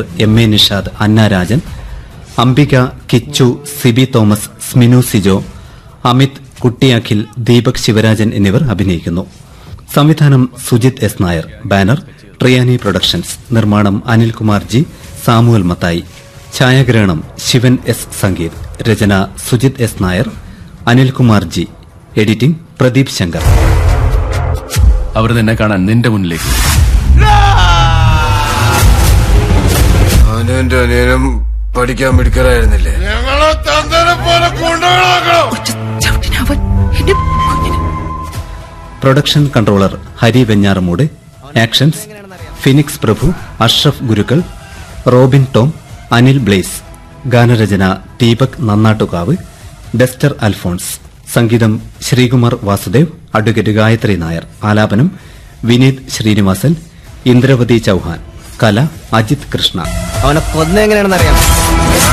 M A Nishad Anna Rajan Ambika Kichu Sibi Thomas Sminu Sijo Amit Kutty Akhil Deepak Sivarajan എന്നിവർ അഭിനയിക്കുന്നു സംവിധാനം Sujith S Nair banner Triyani productions നിർമ്മാണം അനിൽകുമാർ ജി സാമുവൽ മത്തായി ഛായാഗ്രഹണം ശിവൻ എസ് സംഗീത് രചന Sujith S Nair Anilkumar G editing Pradeep Shankar അവർ നിന്നെ കാണാൻ നിന്റെ മുന്നിലേക്ക് അവനും എന്റെ അനിയനും പഠിക്കാൻ മിടുക്കരായിരുന്നില്ലേ ഞങ്ങളെ തന്തനെ പോലെ കൊണ്ടുപോകണം ചവിട്ടിനവൻ എന്റെ കുഞ്ഞിനെ production controller Hari Venjaramoodu actions Phoenix Prabhu Ashraf Gurukkal Robin Tom Anil Blaise ഗാനരചന ദീപക് നന്നാട്ടുകാവ് ഡെസ്റ്റർ അൽഫോൺസ് സംഗീതം ശ്രീകുമാർ വാസുദേവ് അഡ്വക്കേറ്റ് ഗായത്രി നായർ ആലാപനം വിനീത് ശ്രീനിവാസൻ ഇന്ദ്രവതി ചൌഹാൻ കല അജിത് കൃഷ്ണ അവനെ കൊന്ന എങ്ങനെയാണെന്ന് അറിയാം